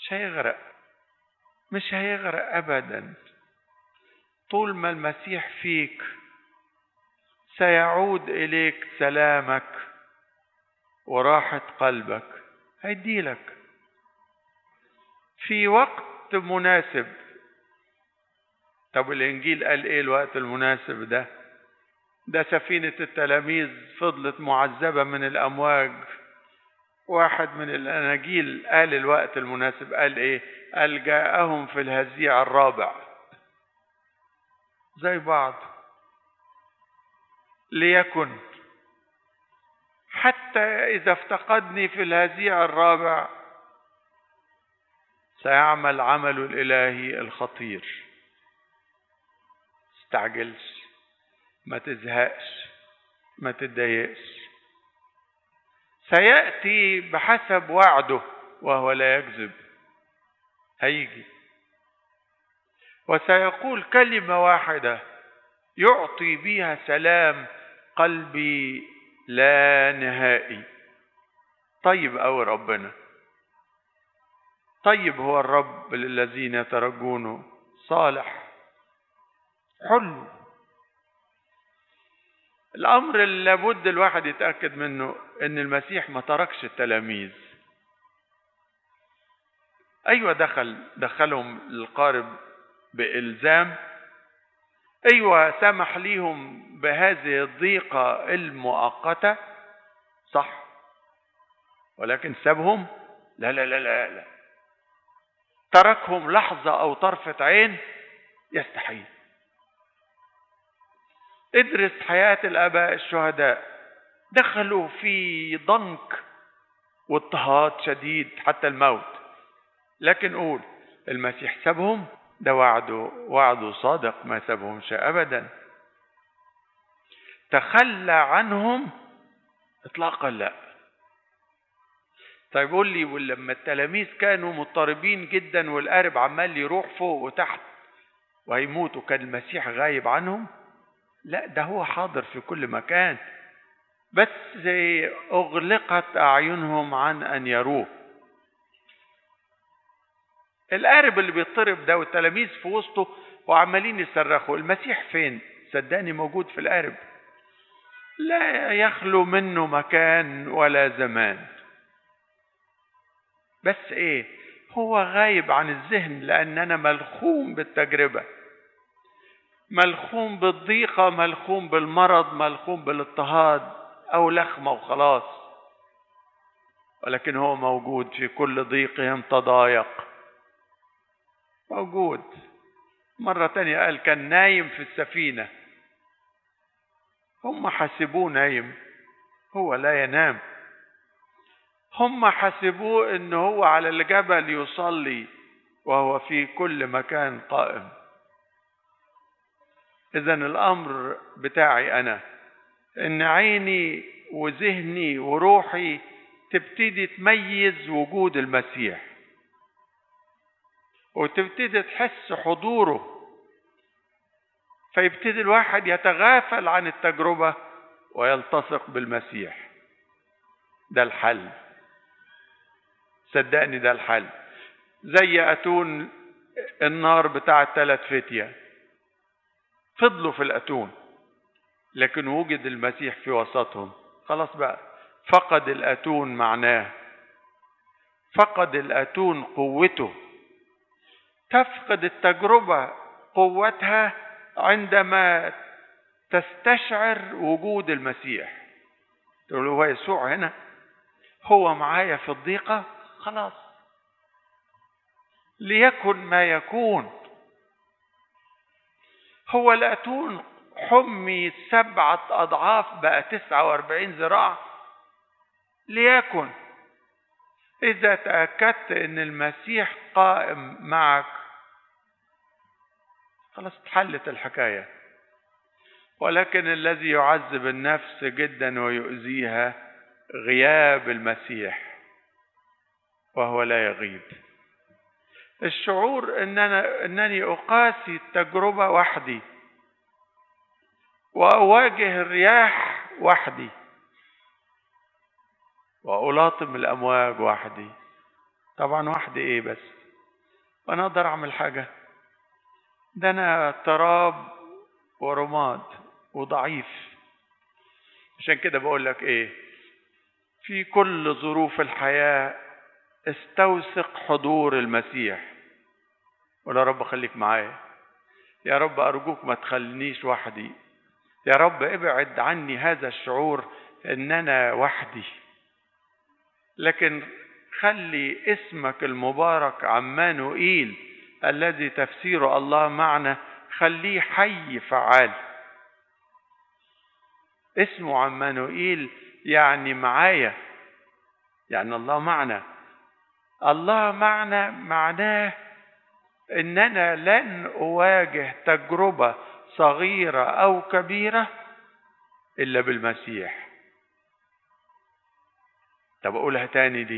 مش هيغرق مش هيغرق ابدا طول ما المسيح فيك سيعود اليك سلامك وراحه قلبك هيديلك في وقت مناسب طب الانجيل قال ايه الوقت المناسب ده ده سفينه التلاميذ فضلت معذبه من الامواج واحد من الاناجيل قال الوقت المناسب قال ايه قال جاءهم في الهزيع الرابع زي بعض ليكن حتى اذا افتقدني في الهزيع الرابع سيعمل عمل الالهي الخطير استعجلش ما تزهقش ما تتضايقش سيأتي بحسب وعده وهو لا يكذب هيجي وسيقول كلمة واحدة يعطي بها سلام قلبي لا نهائي طيب أوي ربنا طيب هو الرب للذين يترجونه صالح حلو الامر اللي لابد الواحد يتاكد منه ان المسيح ما تركش التلاميذ ايوه دخل دخلهم القارب بالزام ايوه سمح ليهم بهذه الضيقه المؤقته صح ولكن سابهم لا لا لا لا لا تركهم لحظه او طرفه عين يستحيل ادرس حياة الآباء الشهداء دخلوا في ضنك واضطهاد شديد حتى الموت لكن قول المسيح سابهم ده وعده وعده صادق ما سابهمش أبدا تخلى عنهم إطلاقا لا طيب قول لي ولما التلاميذ كانوا مضطربين جدا والقارب عمال يروح فوق وتحت وهيموتوا كان المسيح غايب عنهم لا ده هو حاضر في كل مكان بس أغلقت أعينهم عن أن يروه القارب اللي بيضطرب ده والتلاميذ في وسطه وعمالين يصرخوا المسيح فين صدقني موجود في القارب لا يخلو منه مكان ولا زمان بس ايه هو غايب عن الذهن لان انا ملخوم بالتجربه ملخوم بالضيقة ملخوم بالمرض ملخوم بالاضطهاد أو لخمة وخلاص ولكن هو موجود في كل ضيقهم تضايق موجود مرة تانية قال كان نايم في السفينة هم حسبوه نايم هو لا ينام هم حسبوه ان هو على الجبل يصلي وهو في كل مكان قائم اذا الامر بتاعي انا ان عيني وذهني وروحي تبتدي تميز وجود المسيح وتبتدي تحس حضوره فيبتدي الواحد يتغافل عن التجربة ويلتصق بالمسيح ده الحل صدقني ده الحل زي أتون النار بتاع الثلاث فتيه فضلوا في الأتون لكن وجد المسيح في وسطهم خلاص بقى فقد الأتون معناه فقد الأتون قوته تفقد التجربة قوتها عندما تستشعر وجود المسيح تقول هو يسوع هنا هو معايا في الضيقة خلاص ليكن ما يكون هو الأتون حمي سبعة أضعاف بقى تسعة وأربعين ذراع ليكن إذا تأكدت أن المسيح قائم معك خلاص اتحلت الحكاية ولكن الذي يعذب النفس جدا ويؤذيها غياب المسيح وهو لا يغيب الشعور ان انا انني اقاسي التجربه وحدي واواجه الرياح وحدي والاطم الامواج وحدي طبعا وحدي ايه بس وانا اقدر اعمل حاجة ده انا تراب ورماد وضعيف عشان كده بقول لك ايه في كل ظروف الحياة استوثق حضور المسيح ولا رب خليك معايا يا رب أرجوك ما تخلينيش وحدي يا رب ابعد عني هذا الشعور ان انا وحدي لكن خلي اسمك المبارك عمانوئيل الذي تفسيره الله معنا خليه حي فعال اسمه عمانوئيل يعني معايا يعني الله معنا الله معنا معناه ان انا لن اواجه تجربه صغيره او كبيره الا بالمسيح طب اقولها تاني دي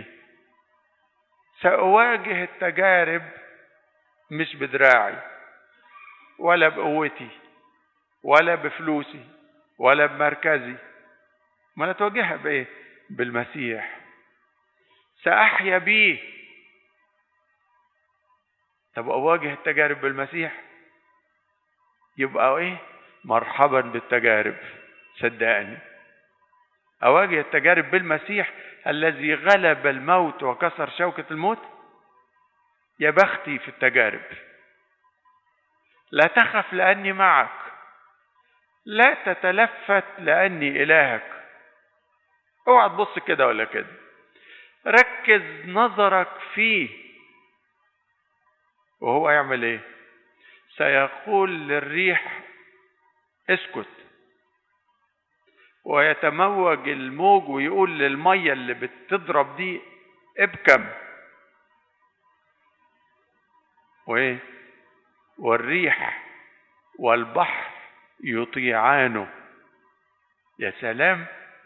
ساواجه التجارب مش بدراعي ولا بقوتي ولا بفلوسي ولا بمركزي ما انا تواجهها بايه بالمسيح ساحيا بيه طب اواجه التجارب بالمسيح يبقى ايه مرحبا بالتجارب صدقني اواجه التجارب بالمسيح الذي غلب الموت وكسر شوكة الموت يا بختي في التجارب لا تخف لاني معك لا تتلفت لاني الهك اوعى تبص كده ولا كده ركز نظرك فيه وهو يعمل ايه سيقول للريح اسكت ويتموج الموج ويقول للميه اللي بتضرب دي ابكم وايه والريح والبحر يطيعانه يا سلام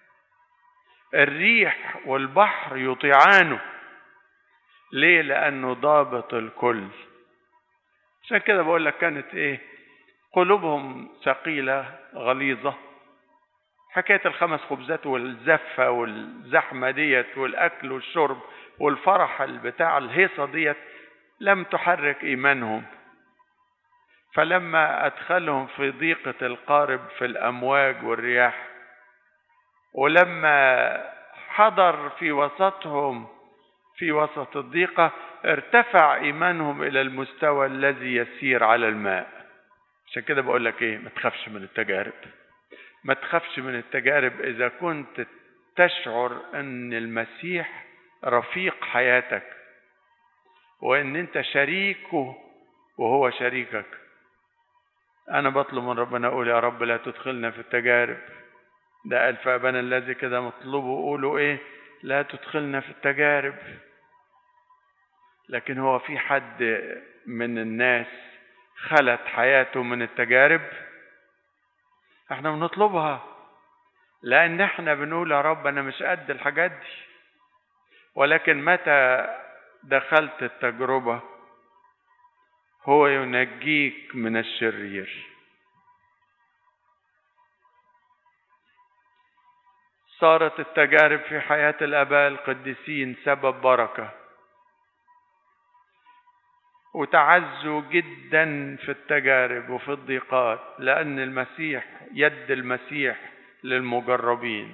الريح والبحر يطيعانه ليه لانه ضابط الكل عشان كده بقول لك كانت ايه قلوبهم ثقيلة غليظة حكاية الخمس خبزات والزفة والزحمة ديت والأكل والشرب والفرح بتاع الهيصة ديت لم تحرك إيمانهم فلما أدخلهم في ضيقة القارب في الأمواج والرياح ولما حضر في وسطهم في وسط الضيقة ارتفع إيمانهم إلى المستوى الذي يسير على الماء عشان كده بقول لك إيه ما تخافش من التجارب ما تخافش من التجارب إذا كنت تشعر أن المسيح رفيق حياتك وأن أنت شريكه وهو شريكك أنا بطلب من ربنا أقول يا رب لا تدخلنا في التجارب ده قال فأبانا الذي كده مطلوبه قولوا إيه لا تدخلنا في التجارب لكن هو في حد من الناس خلت حياته من التجارب احنا بنطلبها لان احنا بنقول يا رب انا مش قد الحاجات دي ولكن متى دخلت التجربة هو ينجيك من الشرير صارت التجارب في حياة الآباء القديسين سبب بركة وتعزوا جدا في التجارب وفي الضيقات لأن المسيح يد المسيح للمجربين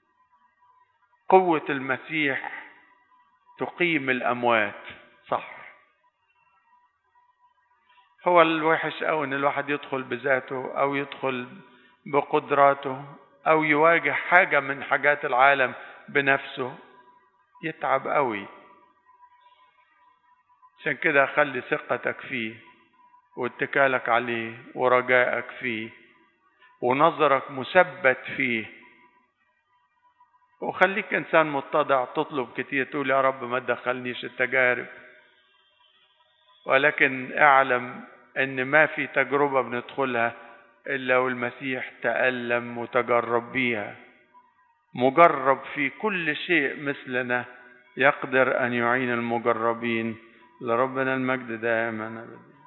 قوة المسيح تقيم الأموات صح هو الوحش أو إن الواحد يدخل بذاته أو يدخل بقدراته أو يواجه حاجة من حاجات العالم بنفسه يتعب قوي عشان كده خلي ثقتك فيه واتكالك عليه ورجائك فيه ونظرك مثبت فيه وخليك انسان متضع تطلب كتير تقول يا رب ما تدخلنيش التجارب ولكن اعلم ان ما في تجربه بندخلها الا والمسيح تالم وتجرب بيها مجرب في كل شيء مثلنا يقدر ان يعين المجربين لربنا المجد دائما ابدا